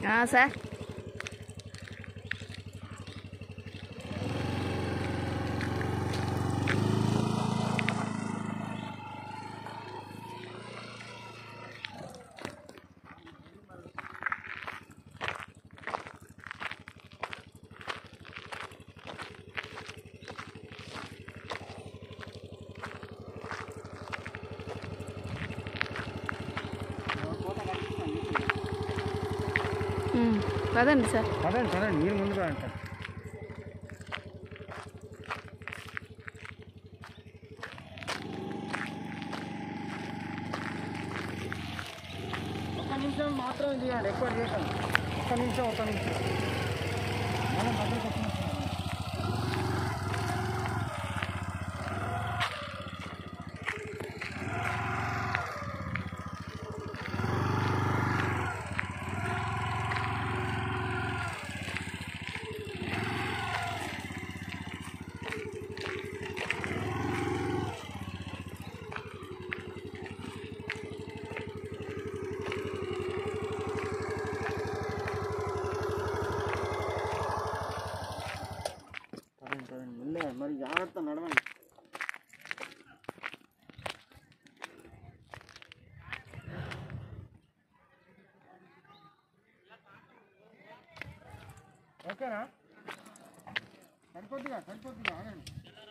ఆ, సార్ ఉమ్, పదండి సార్ పదండి పదండి మీరు ముందుగా అంటారు ఒక్క నిమిషం మాత్రమే చేయండి ఎక్కువ చేయకండి ఒక్క నిమిషం ఒక్క నిమిషం మనం దగ్గరకు వచ్చినప్పుడు పదండి పదండి మెల్లగా మరి జాగ్రత్త నడవండి ఓకేనా సరిపోద్దిగా సరిపోద్దిగా ఆగండి